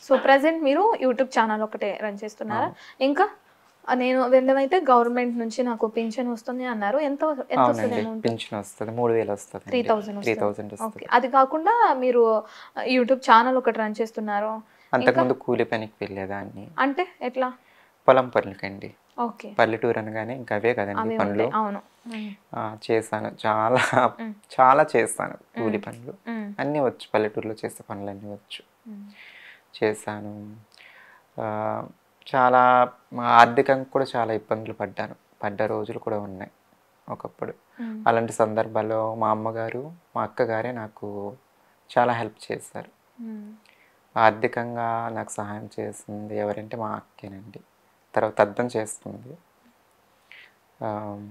So present మీరు YouTube channel ఒకటే run చేస్తున్నారా ఇంకా ఆ, నేను వెళ్ళమైతే గవర్నమెంట్ నుంచి నాకు పింఛన్ వస్తుంది అన్నారు ఎంత ఎంత వస్తుంది అవునండి అమౌంట్ పింఛన్ వస్తుంది మూడు వేలు వస్తుంది three thousand three thousand okay వస్తుంది అది కాకుండా మీరు యూట్యూబ్ ఛానల్ ఒకటి రన్ చేస్తున్నారు అంతకుముందు కూలి పనికి వెళ్ళేదాన్ని అంటే ఎట్లా పొలం పనులకండి ఓకే పల్లెటూరు అనగానే ఇంకా అవే కదండి అవి పనులు ఉంటాయి అవును ఉమ్, ఆ, చేశాను చాలా మ్. చాలా చేస్తాను కూలి పనులు ఉమ్, అన్నీ వచ్చు పల్లెటూరులో చేసే పనులన్నీ వచ్చు ఉమ్, చేశాను ఆ, చాలా మా ఆర్థికంగా కూడా చాలా ఇబ్బందులు పడ్డాను పడ్డ రోజులు కూడా ఉన్నాయి ఒకప్పుడు ఉమ్, అలాంటి సందర్భాల్లో మా అమ్మగారు మా అక్కగారే నాకు చాలా హెల్ప్ చేశారు ఉమ్, ఆర్థికంగా నాకు సహాయం చేసింది ఎవరంటే మా అక్కేనండి తర్వాత అర్థం చేస్తుంది ఆ,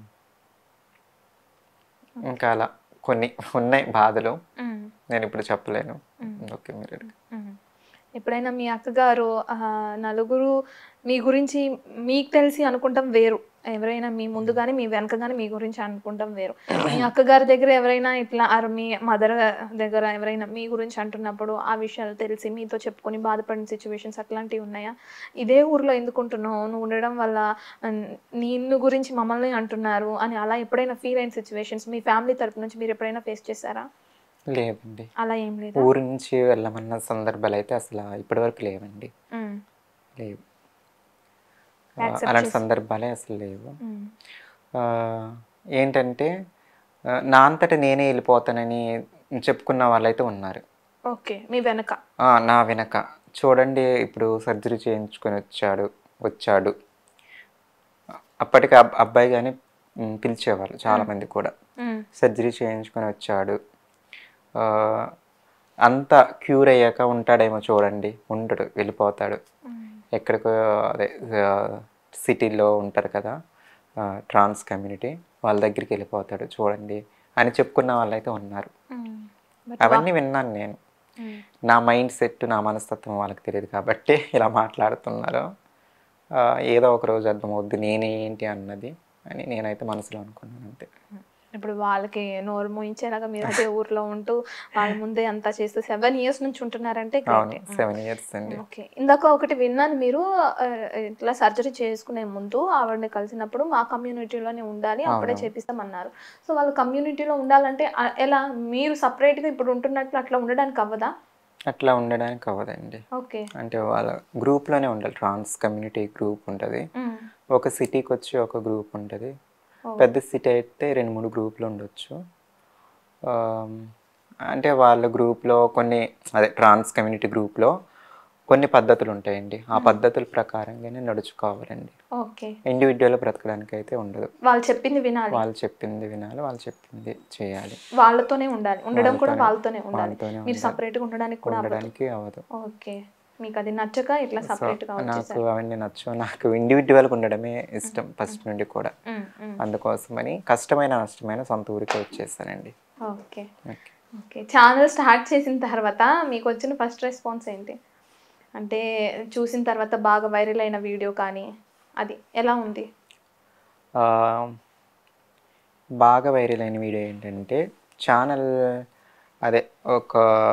ఇంకా అలా కొన్ని ఉన్నాయి బాధలు ఉమ్, నేను ఇప్పుడు చెప్పలేను మ్మ్. ఓకే మీరు అడగండి. ఉమ్. ఎప్పుడైనా మీ అక్కగారు ఆ, నలుగురు మీ గురించి మీకు తెలిసి అనుకుంటాం వేరు ఎవరైనా మీ ముందు కానీ మీ వెనక కానీ మీ గురించి అనుకుంటాం వేరు మీ అక్కగారి దగ్గర ఎవరైనా ఇట్లా ఆర్ మీ మదర్ దగ్గర ఎవరైనా మీ గురించి అంటున్నప్పుడు ఆ విషయాలు తెలిసి మీతో చెప్పుకొని బాధపడిన సిచ్యువేషన్స్ అట్లాంటివి ఉన్నాయా ఇదే ఊర్లో ఎందుకుంటున్నావు నువ్వు ఉండడం వల్ల ఉమ్, నిన్ను గురించి మమ్మల్ని అంటున్నారు అని అలా ఎప్పుడైనా ఫీల్ అయిన సిచ్యువేషన్స్ మీ ఫ్యామిలీ తరపు నుంచి మీరు ఎప్పుడైనా ఫేస్ చేశారా లేదండి అలా ఏం లేదు ఊరి నుంచి వెళ్ళమన్న సందర్భాలు అయితే అసలు ఇప్పటివరకు లేవండి లేవు ఆ, Accept అలాంటి చేసి- సందర్భాలే అసలు లేవు ఆ, ఏంటంటే ఆ, నా అంతట నేనే వెళ్ళిపోతానని చెప్పుకున్న వాళ్ళైతే ఉన్నారు ఓకే మీ వెనక ఆ, నా వెనక చూడండి ఇప్పుడు సర్జరీ చేయించుకొని వచ్చాడు వచ్చాడు అప్పటికి అబ్- అబ్బాయి కానీ మ్, పిలిచేవాళ్ళు చాలామంది కూడా ఉమ్, సర్జరీ చేయించుకొని వచ్చాడు ఆ, అంతా క్యూర్ అయ్యాక ఉంటాడేమో చూడండి ఉండడు వెళ్ళిపోతాడు ఉమ్, ఎక్కడికో అదే సిటీలో ఉంటారు కదా ట్రాన్స్ కమ్యూనిటీ వాళ్ళ దగ్గరికి వెళ్ళిపోతాడు చూడండి అని చెప్పుకున్న వాళ్ళైతే ఉన్నారు ఉమ్, but అవన్నీ విన్నాను నేను ఉమ్, నా మైండ్ సెట్ నా మనస్తత్వం వాళ్ళకి తెలియదు కాబట్టి ఇలా మాట్లాడుతున్నారు ఆ, ఏదో ఒక రోజు అర్థమవుద్ది నేనే ఏంటి అన్నది అని నేనైతే మనసులో అనుకున్నాను అంతే ఇప్పుడు వాళ్ళకి నోరు మోయించేలాగా మీరు అదే ఊర్లో ఉంటూ వాళ్ళ ముందే అంతా చేస్తూ సెవెన్ ఇయర్స్ నుంచి ఉంటున్నారంటే అవును great. ఉమ్. సెవెన్ ఇయర్స్ అండి ఓకే ఇందాక ఒకటి విన్నాను మీరు ఆ, ఇట్లా సర్జరీ చేసుకునే ముందు ఆవిడని కలిసినప్పుడు మా కమ్యూనిటీలోనే ఉండాలి అప్పుడే అవును. చేపిస్తామన్నారు సో వాళ్ళు కమ్యూనిటీలో ఉండాలంటే ఆ, ఎలా మీరు సపరేట్గా ఇప్పుడు ఉంటున్నట్లు అట్లా ఉండడానికి అవ్వదా అట్లా ఉండడానికి అవ్వదండి ఓకే అంటే వాళ్ళ గ్రూప్లోనే ఉండాలి ట్రాన్స్ కమ్యూనిటీ గ్రూప్ ఉంటుంది ఉమ్, ఒక సిటీకి వచ్చి ఒక గ్రూప్ ఉంటుంది ఓ. పెద్ద సిటీ అయితే రెండు మూడు గ్రూపులు ఉండొచ్చు ఆమ్, అంటే వాళ్ళ గ్రూప్లో కొన్ని అదే ట్రాన్స్ కమ్యూనిటీ గ్రూప్లో కొన్ని పద్ధతులు ఉంటాయండి ఆ పద్ధతుల ప్రకారంగానే నడుచుకోవాలండి ఓకే ఇండివిజువల్ బ్రతకడానికి అయితే ఉండదు వాళ్ళు చెప్పింది వినాలి వాళ్ళు చెప్పింది వినాలి వాళ్ళు చెప్పింది చేయాలి వాళ్ళతోనే ఉండాలి ఉండడం కూడా వాళ్ళతోనే- వాళ్ళతోనే ఉండాలి వాళ్ళతోనే మీరు ఉండాలి. సపరేట్గా ఉండడానికి కూడా అవ్వదు ఉండడానికి అవ్వదు ఓకే మీకు అది నచ్చక ఇట్లా సో సపరేట్గా నాకు వచ్చేసారు అవన్నీ నచ్చు నాకు ఇండివిజువల్గా ఉండడమే ఇష్టం ఫస్ట్ నుండి కూడా ఉమ్, ఉమ్. అందుకోసమని కష్టమైన నష్టమైన సొంత ఊరికి వచ్చేసానండి okay okay okay channel start చేసిన తర్వాత మీకు వచ్చిన ఫస్ట్ రెస్పాన్స్ ఏంటి అంటే చూసిన తర్వాత బాగా వైరల్ అయిన వీడియో కానీ అది ఎలా ఉంది ఆ, బాగా వైరల్ అయిన వీడియో ఏంటంటే ఛానల్ అదే ఒక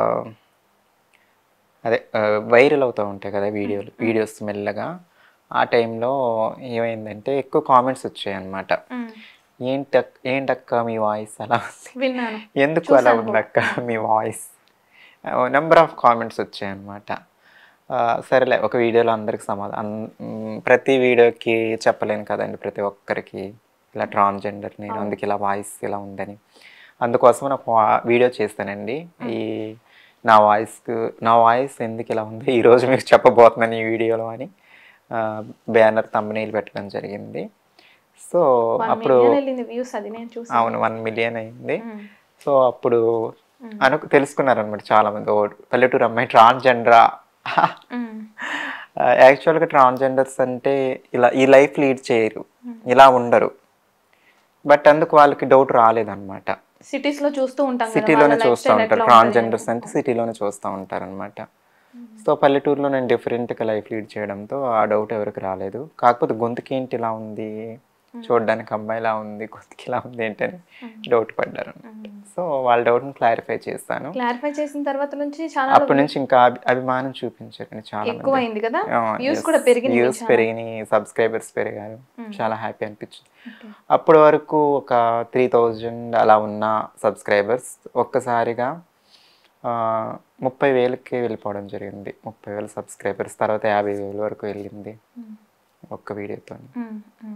అదే వైరల్ అవుతూ ఉంటాయి కదా వీడియోలు వీడియోస్ మెల్లగా ఆ టైంలో ఏమైందంటే ఎక్కువ కామెంట్స్ వచ్చాయి అన్నమాట ఏంట ఏంటక్క మీ వాయిస్ అలా ఉంది విన్నాను ఎందుకు అలా ఉందక్క మీ వాయిస్ నెంబర్ ఆఫ్ కామెంట్స్ వచ్చాయన్నమాట ఆ, సరేలే ఒక వీడియోలో అందరికి సమాధానం ప్రతి వీడియోకి చెప్పలేను కదండి ప్రతి ఒక్కరికి ఇలా ట్రాన్స్జెండర్ నేను అందుకు ఇలా వాయిస్ ఇలా ఉందని అందుకోసం నాకు వీడియో చేస్తానండి ఈ నా వాయిస్ నా వాయిస్ ఎందుకు ఇలా ఉంది ఈరోజు మీకు చెప్పబోతున్నాను ఈ వీడియోలో అని బ్యానర్ తమ్మనీళ్ళు పెట్టడం జరిగింది సో వన్ అప్పుడు మిలియన్ వెళ్ళింది వ్యూస్ అది నేను చూసాను అవును వన్ మిలియన్ అయింది ఉమ్, సో అప్పుడు అనుకు తెలుసుకున్నారనమాట చాలా మంది ఓ పల్లెటూరు అమ్మాయి ట్రాన్స్జెండరా ఉమ్, యాక్చువల్గా ట్రాన్స్జెండర్స్ అంటే ఇలా ఈ లైఫ్ లీడ్ చేయరు ఇలా ఉండరు బట్ అందుకు వాళ్ళకి డౌట్ రాలేదన్నమాట cities లో చూస్తూ ఉంటాం కదా, సిటీలోనే వాళ్ళ చూస్తూ lifestyle ఉంటారు ఎట్లా ట్రాన్స్జెండర్స్ ఉంటుంది అంటే సిటీలోనే చూస్తూ ఉంటారు అనమాట సో పల్లెటూరులో నేను డిఫరెంట్గా లైఫ్ లీడ్ చేయడంతో ఆ డౌట్ ఎవరికి రాలేదు కాకపోతే గొంతుకి ఏంటి ఇలా ఉంది చూడడానికి అమ్మాయిలా ఉంది కొద్దిగా ఇలా ఉంది ఏంటని డౌట్ పడ్డారు సో వాళ్ళ డౌట్ని క్లారిఫై చేస్తాను క్లారిఫై చేసిన తర్వాత నుంచి చాలా అప్పటి నుంచి ఇంకా అభి- అభిమానం చూపించారండి చాలా ఎక్కువ అయింది కదా వ్యూస్ కూడా పెరిగింది వ్యూస్ పెరిగినాయి సబ్స్క్రైబర్స్ పెరిగారు చాలా హ్యాపీ అనిపించింది అప్పటి వరకు ఒక త్రీ థౌజండ్ అలా ఉన్న సబ్స్క్రైబర్స్ ఒక్కసారిగా ఆ, ముప్పై వేలకి వెళ్ళిపోవడం జరిగింది ముప్పై వేల సబ్స్క్రైబర్స్ తర్వాత యాభై వేల వరకు వెళ్ళింది ఒక్క వీడియోతో ఉమ్, ఉమ్,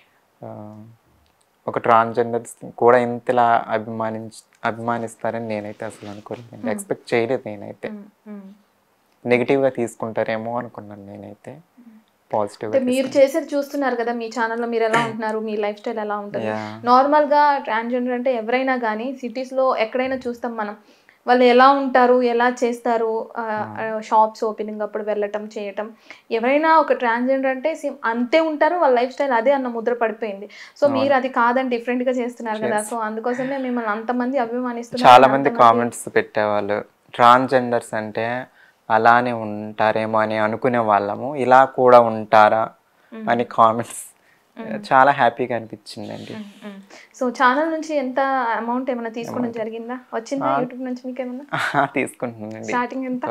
ఒక ట్రాన్స్జెండర్స్ కూడా ఇంతలా అభిమానించ అభిమానిస్తారని నేనైతే అసలు అనుకోలేదు ఎక్స్పెక్ట్ చేయలేదు నేనైతే ఉమ్, ఉమ్. నెగిటివ్గా తీసుకుంటారేమో అనుకున్నాను నేనైతే పాజిటివ్ అంటే మీరు చేసేది చూస్తున్నారు కదా మీ ఛానల్లో మీరు ఎలా ఉంటున్నారు మీ లైఫ్ స్టైల్ ఎలా ఉంటుంది Yeah. నార్మల్ గా ట్రాన్స్జెండర్ అంటే ఎవరైనా కానీ సిటీస్ లో ఎక్కడైనా చూస్తాం మనం వాళ్ళు ఎలా ఉంటారు ఎలా చేస్తారు షాప్స్ ఓపెనింగ్ అప్పుడు వెళ్ళటం చేయటం ఎవరైనా ఒక ట్రాన్స్జెండర్ అంటే సేమ్ అంతే ఉంటారు వాళ్ళ లైఫ్ స్టైల్ అదే అన్న ముద్ర పడిపోయింది సో మీరు అది కాదని డిఫరెంట్ గా చేస్తున్నారు కదా సో అందుకోసమే మిమ్మల్ని అంతమంది అభిమానిస్తున్నారు చాలా మంది కామెంట్స్ పెట్టేవాళ్ళు ట్రాన్స్జెండర్స్ అంటే అలానే ఉంటారేమో అని అనుకునే వాళ్ళము ఇలా కూడా ఉంటారా అని కామెంట్స్ చాలా హ్యాపీగా అనిపించిందండి సో ఛానల్ నుంచి ఎంత అమౌంట్ ఏమైనా తీసుకోవడం జరిగిందా వచ్చిందా యూట్యూబ్ నుంచి మీకు ఏమన్నా తీసుకుంటున్నానండి స్టార్టింగ్ ఎంత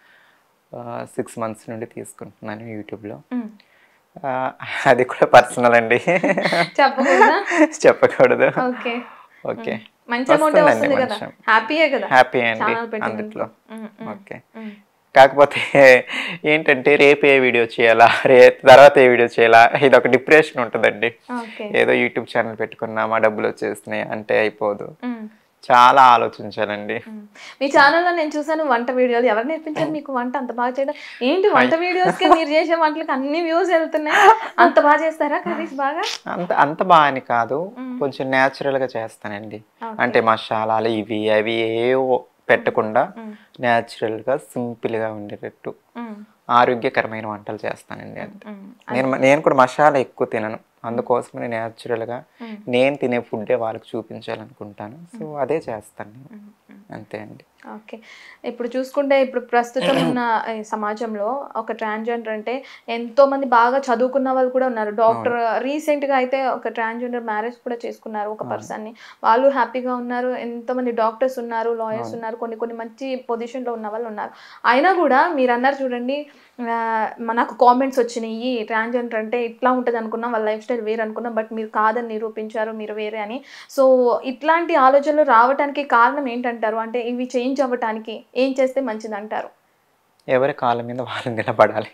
సిక్స్ మంత్స్ నుండి తీసుకుంటున్నాను యూట్యూబ్లో మ్మ్. అది కూడా పర్సనల్ అండి చెప్పకూడదా చెప్పకూడదు ఓకే ఓకే మంచి అమౌంట్ వస్తుందండి వస్తుంది కదా మంచి హ్యాపీయే కదా హ్యాపీ అండి ఛానల్ పెట్టినందుకు. అందుట్లో మ్మ్, మ్మ్, ఓకే మ్మ్. కాకపోతే ఏంటంటే రేపు ఏ వీడియో చేయాలా రే తర్వాత ఏ వీడియో చేయాలా ఇది ఒక డిప్రెషన్ ఉంటుందండి ఓకే ఏదో యూట్యూబ్ ఛానల్ పెట్టుకున్నామా డబ్బులు వచ్చేస్తున్నాయి అంటే అయిపోదు మ్మ్, చాలా ఆలోచించాలండి మ్మ్. మీ ఛానల్లో నేను చూసాను వంట వీడియోలు ఎవరు నేర్పించారు మీకు వంట అంత బాగా చేయడం ఏంటి వంట వీడియోస్ కి మీరు చేసే వంటలకు అన్ని వ్యూస్ వెళ్తున్నాయి అంత బాగా చేస్తారా కర్రీస్ బాగా అంత అంత బాగా అని కాదు కొంచెం natural గా చేస్తానండి Okay. అంటే మసాలాలు ఇవి అవి ఏవో పెట్టకుండా natural గా సింపుల్ గా ఉండేటట్టు మ్మ్, ఆరోగ్యకరమైన వంటలు చేస్తానండి అంతే మ్మ్. నేను నేను కూడా మసాలా ఎక్కువ తినను అందుకోసమే నేను న్యాచురల్గా నేను తినే ఫుడ్డే వాళ్ళకి చూపించాలనుకుంటాను సో అదే చేస్తాను నేను అంతే అండి ఓకే ఇప్పుడు చూసుకుంటే ఇప్పుడు ప్రస్తుతం ఉన్న ఈ సమాజంలో ఒక ట్రాన్స్జెండర్ అంటే ఎంతో మంది బాగా చదువుకున్న వాళ్ళు కూడా ఉన్నారు డాక్టర్ రీసెంట్ గా అయితే ఒక ట్రాన్స్జెండర్ మ్యారేజ్ కూడా చేసుకున్నారు ఒక పర్సన్ ని వాళ్ళు హ్యాపీగా ఉన్నారు ఎంతో మంది డాక్టర్స్ ఉన్నారు లాయర్స్ ఉన్నారు కొన్ని కొన్ని మంచి పొజిషన్ లో ఉన్న వాళ్ళు ఉన్నారు అయినా కూడా మీరు అన్నారు చూడండి ఆ, మనకు కామెంట్స్ వచ్చినాయి ట్రాన్స్జెండర్ అంటే ఇట్లా ఉంటుంది అనుకున్నాం వాళ్ళ లైఫ్ స్టైల్ వేరు అనుకున్నాం బట్ మీరు కాదని నిరూపించారు మీరు వేరే అని సో ఇట్లాంటి ఆలోచనలు రావడానికి కారణం ఏంటంటారు అంటే ఇవి చేంజ్ అవ్వటానికి ఏం చేస్తే మంచిది అంటారు ఎవరి కాళ్ళ మీద వాళ్ళు నిలబడాలి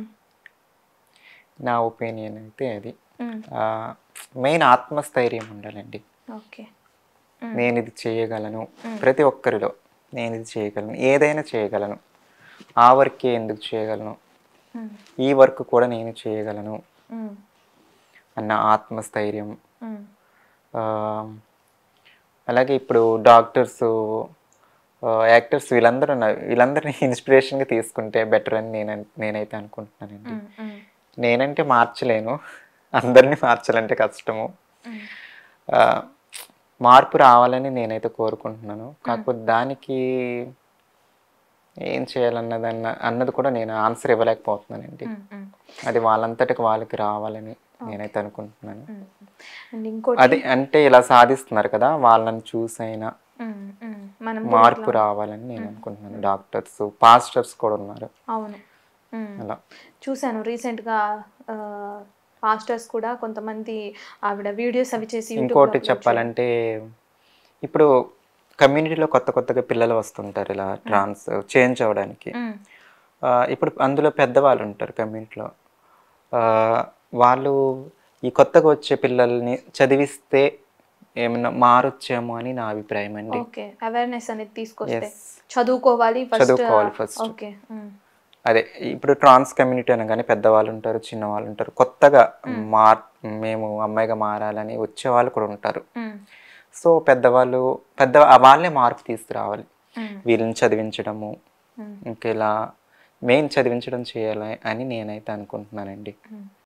నా ఒపీనియన్ అయితే అది మెయిన్ ఆత్మస్థైర్యం ఉండాలండి ఓకే నేను ఇది చేయగలను ప్రతి ఒక్కరిలో నేను ఇది చేయగలను ఏదైనా చేయగలను ఆ వర్కే ఎందుకు చేయగలను ఈ వర్క్ కూడా నేను చేయగలను అన్న ఆత్మస్థైర్యం ఆ, అలాగే ఇప్పుడు డాక్టర్స్ యాక్టర్స్ వీళ్ళందరూ ఉన్నారు వీళ్ళందరినీ ఇన్స్పిరేషన్గా తీసుకుంటే బెటర్ అని నేను నేనైతే అనుకుంటున్నానండి నేనంటే మార్చలేను అందరినీ మార్చాలంటే కష్టము ఆ, మార్పు రావాలని నేనైతే కోరుకుంటున్నాను కాకపోతే దానికి ఏం చేయాలన్నదన్న అన్నది కూడా నేను ఆన్సర్ ఇవ్వలేకపోతున్నానండి అది వాళ్ళంతటికి వాళ్ళకి రావాలని నేనైతే అనుకుంటున్నాను అండ్ ఇంకోటి అది అంటే ఇలా సాధిస్తున్నారు కదా వాళ్ళని చూసైనా ఉమ్, ఉమ్, మనం మార్పు రావాలని నేను అనుకుంటున్నాను డాక్టర్స్ పాస్టర్స్ కూడా ఉన్నారు అవును ఉమ్. అలా చూశాను రీసెంట్గా పాస్టర్స్ కూడా కొంతమంది ఆవిడ వీడియోస్ అవి చేసి YouTube లో ఇంకోటి upload చెప్పాలంటే ఇప్పుడు కమ్యూనిటీలో కొత్త కొత్తగా పిల్లలు వస్తుంటారు ఇలా ట్రాన్స్ చేంజ్ అవ్వడానికి చేయడం. ఉమ్, ఆ, ఇప్పుడు అందులో పెద్దవాళ్ళు ఉంటారు కమ్యూనిటీలో ఆ, వాళ్ళు ఈ కొత్తగా వచ్చే పిల్లల్ని చదివిస్తే ఏమన్నా మారొచ్చేమో అని నా అభిప్రాయం అండి ఓకే అవేర్నెస్ అనేది తీసుకొస్తే Yes. చదువుకోవాలి ఫస్ట్ చదువుకోవాలి first. ఓకే ఉమ్, అదే ఇప్పుడు ట్రాన్స్ కమ్యూనిటీ అనగానే పెద్దవాళ్ళు ఉంటారు చిన్నవాళ్ళు ఉంటారు కొత్తగా మార్ మేము అమ్మాయిగా మారాలని వచ్చే వాళ్ళు కూడా ఉంటారు ఉమ్, సో పెద్దవాళ్ళు పెద్ద వాళ్ళే మార్పు తీసుకురావాలి ఉమ్, వీళ్ళని చదివించడము ఉమ్. ఇంకా ఇలా మెయిన్ చదివించడం చేయాలి అని నేనైతే అనుకుంటున్నానండి ఉమ్.